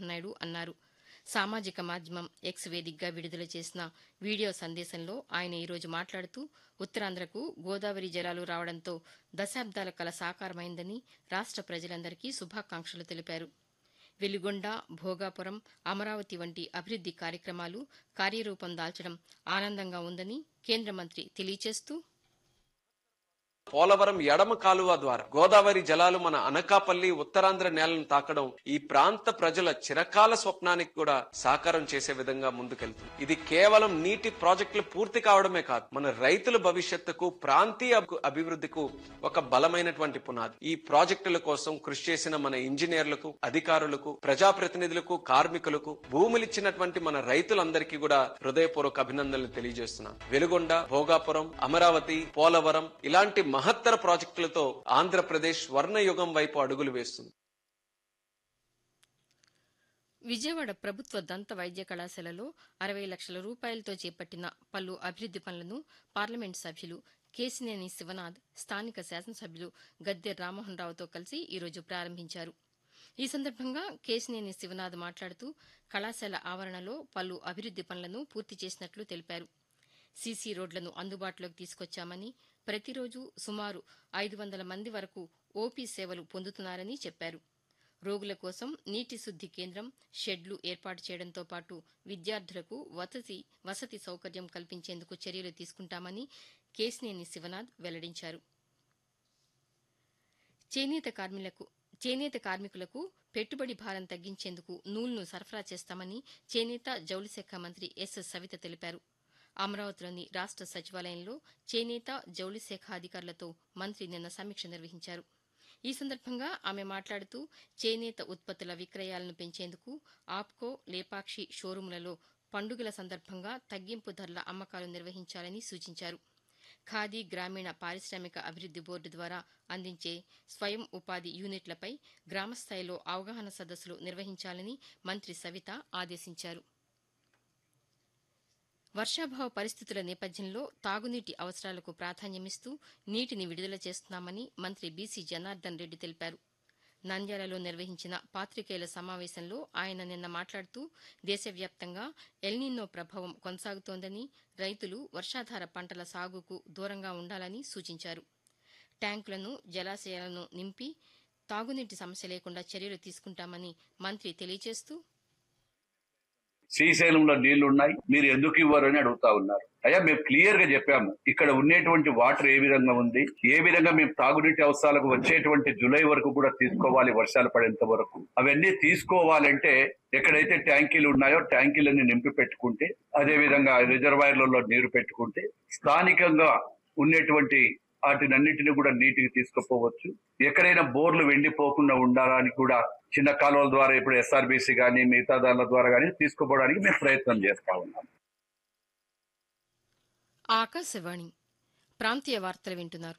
చంద్రబాబు నాయుడు అన్నారు సామాజిక మాధ్యమం ఎక్స్ వేదికగా విడుదల చేసిన వీడియో సందేశంలో ఆయన ఈరోజు మాట్లాడుతూ ఉత్తరాంధ్రకు గోదావరి జలాలు రావడంతో దశాబ్దాల కల సాకారమైందని రాష్ట ప్రజలందరికీ శుభాకాంక్షలు తెలిపారు వెలిగొండ భోగాపురం అమరావతి వంటి అభివృద్ది కార్యక్రమాలు కార్యరూపం దాల్చడం ఆనందంగా ఉందని కేంద్ర మంత్రి తెలియజేస్తూ పోలవరం ఎడమ కాలువ ద్వారా గోదావరి జలాలు మన అనకాపల్లి ఉత్తరాంధ్ర నేలను తాకడం ఈ ప్రాంత ప్రజల చిరకాల స్వప్నానికి కూడా సాకారం చేసే విధంగా ముందుకెళ్తుంది ఇది కేవలం నీటి ప్రాజెక్టులు పూర్తి కావడమే కాదు మన రైతుల భవిష్యత్తుకు ప్రాంతీయ అభి- అభివృద్ధికు ఒక బలమైనటువంటి పునాది ఈ ప్రాజెక్టుల కోసం కృషి చేసిన మన ఇంజనీర్లకు అధికారులకు ప్రజాప్రతినిధులకు కార్మికులకు భూములిచ్చినటువంటి మన రైతులందరికీ కూడా హృదయపూర్వక అభినందనలు తెలియజేస్తున్నాను వెలుగొండ భోగాపురం అమరావతి పోలవరం ఇలాంటి మహత్తర ప్రాజెక్టులతో ఆంధ్రప్రదేశ్ స్వర్ణయుగం వైపు అడుగులు వేస్తుంది విజయవాడ ప్రభుత్వ దంత వైద్య కళాశాలలో అరవై లక్షల రూపాయలతో చేపట్టిన పలు అభివృద్ది పనులను పార్లమెంట్ సభ్యులు కేసినేని శివనాథ్ స్థానిక శాసనసభ్యులు గద్దె రామ్మోహన్ రావుతో కలిసి ఈరోజు ప్రారంభించారు ఈ సందర్భంగా కేసినేని శివనాథ్ మాట్లాడుతూ కళాశాల ఆవరణలో పలు అభివృద్ది పనులను పూర్తి చేసినట్లు తెలిపారు సీసీ రోడ్లను అందుబాటులోకి తీసుకొచ్చామని ప్రతిరోజు సుమారు ఐదు వందల మంది వరకు ఓపీ సేవలు పొందుతున్నారని చెప్పారు రోగుల కోసం నీటి శుద్ది కేంద్రం షెడ్లు ఏర్పాటు చేయడంతో పాటు విద్యార్థులకు వసతి వసతి సౌకర్యం కల్పించేందుకు చర్యలు తీసుకుంటామని కేసినేని శివనాథ్ వెల్లడించారు చేనేత కార్మికులకు చేనేత కార్మికులకు పెట్టుబడి భారం తగ్గించేందుకు నూలును సరఫరా చేస్తామని చేనేత జౌళి శాఖ మంత్రి ఎస్ సవిత తెలిపారు అమరావతిలోని రాష్ట సచివాలయంలో చేనేత జౌళి శాఖ అధికారులతో మంత్రి నిన్న సమీక్ష నిర్వహించారు ఈ సందర్భంగా ఆమె మాట్లాడుతూ చేనేత ఉత్పత్తుల విక్రయాలను పెంచేందుకు ఆప్కో లేపాక్షి షోరూంలలో పండుగల సందర్భంగా తగ్గింపు ధరల అమ్మకాలు నిర్వహించాలని సూచించారు ఖాదీ గ్రామీణ పారిశ్రామిక అభివృద్ది బోర్డు ద్వారా అందించే స్వయం ఉపాధి యూనిట్లపై గ్రామస్థాయిలో అవగాహన సదస్సులు నిర్వహించాలని మంత్రి సవిత ఆదేశించారు వర్షాభావ పరిస్థితుల నేపథ్యంలో తాగునీటి అవసరాలకు ప్రాధాన్యమిస్తూ నీటిని విడుదల చేస్తున్నామని మంత్రి బీసీ జనార్దన్ రెడ్డి తెలిపారు నంద్యాలలో నిర్వహించిన పాత్రికేయుల సమావేశంలో ఆయన నిన్న మాట్లాడుతూ దేశవ్యాప్తంగా ఎల్నినో ప్రభావం కొనసాగుతోందని రైతులు వర్షాధార పంటల సాగుకు దూరంగా ఉండాలని సూచించారు ట్యాంకులను జలాశయాలను నింపి తాగునీటి సమస్య లేకుండా చర్యలు తీసుకుంటామని మంత్రి తెలియజేస్తూ శ్రీశైలంలో నీళ్లు ఉన్నాయి మీరు ఎందుకు ఇవ్వరు అని అడుగుతా ఉన్నారు అయ్యా మేము క్లియర్ గా చెప్పాము ఇక్కడ ఉండేటువంటి వాటర్ ఏ విధంగా ఉంది ఏ విధంగా మేము తాగునీటి అవసరాలకు వచ్చేటువంటి జూలై వరకు కూడా తీసుకోవాలి వర్షాలు పడేంత వరకు అవన్నీ తీసుకోవాలంటే ఎక్కడైతే ట్యాంకీలు ఉన్నాయో ట్యాంకీలన్నీ నింపి పెట్టుకుంటే అదే విధంగా రిజర్వాయర్లలో నీరు పెట్టుకుంటే స్థానికంగా ఉండేటువంటి వాటినన్నిటిని కూడా నీటికి తీసుకుపోవచ్చు ఎక్కడైనా బోర్లు వెండిపోకుండా ఉండాలని కూడా చిన్న కాలువల ద్వారా ఇప్పుడు ఎస్ఆర్బీసీ కానీ మిగతా దానిల ద్వారా కానీ తీసుకుపోవడానికి మేము ప్రయత్నం చేస్తా ఉన్నాం ఆకాశవాణి ప్రాంతీయ వార్తలు వింటున్నారు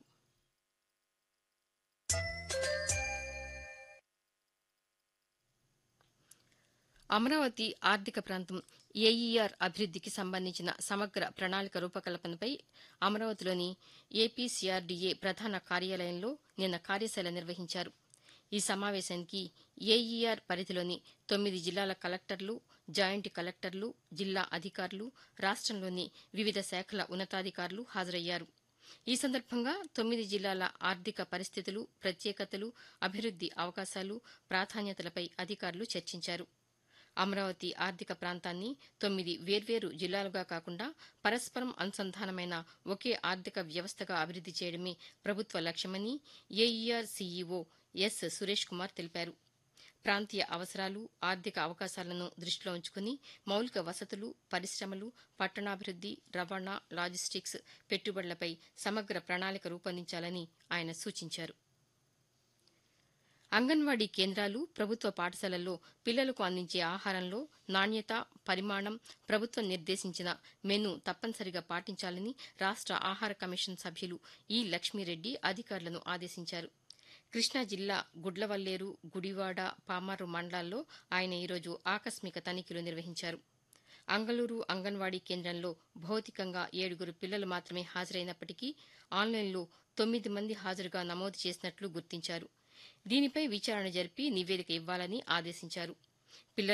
అమరావతి ఆర్థిక ప్రాంతం ఏఈఆర్ అభివృద్దికి సంబంధించిన సమగ్ర ప్రణాళిక రూపకల్పనపై అమరావతిలోని ఏపీసీఆర్డీఏ ప్రధాన కార్యాలయంలో నిన్న కార్యశాల నిర్వహించారు ఈ సమావేశానికి ఏఈఆర్ పరిధిలోని తొమ్మిది జిల్లాల కలెక్టర్లు జాయింట్ కలెక్టర్లు జిల్లా అధికారులు రాష్ట్రంలోని వివిధ శాఖల ఉన్నతాధికారులు హాజరయ్యారు ఈ సందర్భంగా తొమ్మిది జిల్లాల ఆర్థిక పరిస్థితులు ప్రత్యేకతలు అభివృద్ది అవకాశాలు ప్రాధాన్యతలపై అధికారులు చర్చించారు అమరావతి ఆర్థిక ప్రాంతాన్ని తొమ్మిది వేర్వేరు జిల్లాలుగా కాకుండా పరస్పరం అనుసంధానమైన ఒకే ఆర్థిక వ్యవస్థగా అభివృద్ది చేయడమే ప్రభుత్వ లక్ష్యమని AER CEO S Suresh Kumar తెలిపారు ప్రాంతీయ అవసరాలు ఆర్థిక అవకాశాలను దృష్టిలో ఉంచుకుని మౌలిక వసతులు పరిశ్రమలు పట్టణాభివృద్ది రవాణా లాజిస్టిక్స్ పెట్టుబడులపై సమగ్ర ప్రణాళిక రూపొందించాలని ఆయన సూచించారు అంగన్వాడీ కేంద్రాలు ప్రభుత్వ పాఠశాలల్లో పిల్లలకు అందించే ఆహారంలో నాణ్యత పరిమాణం ప్రభుత్వం నిర్దేశించిన మెను తప్పనిసరిగా పాటించాలని రాష్ట ఆహార కమిషన్ సభ్యులు ఈ లక్ష్మీరెడ్డి అధికారులను ఆదేశించారు కృష్ణా జిల్లా గుడ్లవల్లేరు గుడివాడ పామారు మండలాల్లో ఆయన ఈరోజు ఆకస్మిక తనిఖీలు నిర్వహించారు అంగళూరు అంగన్వాడీ కేంద్రంలో భౌతికంగా ఏడుగురు పిల్లలు మాత్రమే హాజరైనప్పటికీ ఆన్లైన్లో తొమ్మిది మంది హాజరుగా నమోదు చేసినట్లు గుర్తించారు దీనిపై విచారణ జరిపి నివేదిక ఇవ్వాలని ఆదేశించారు పిల్లల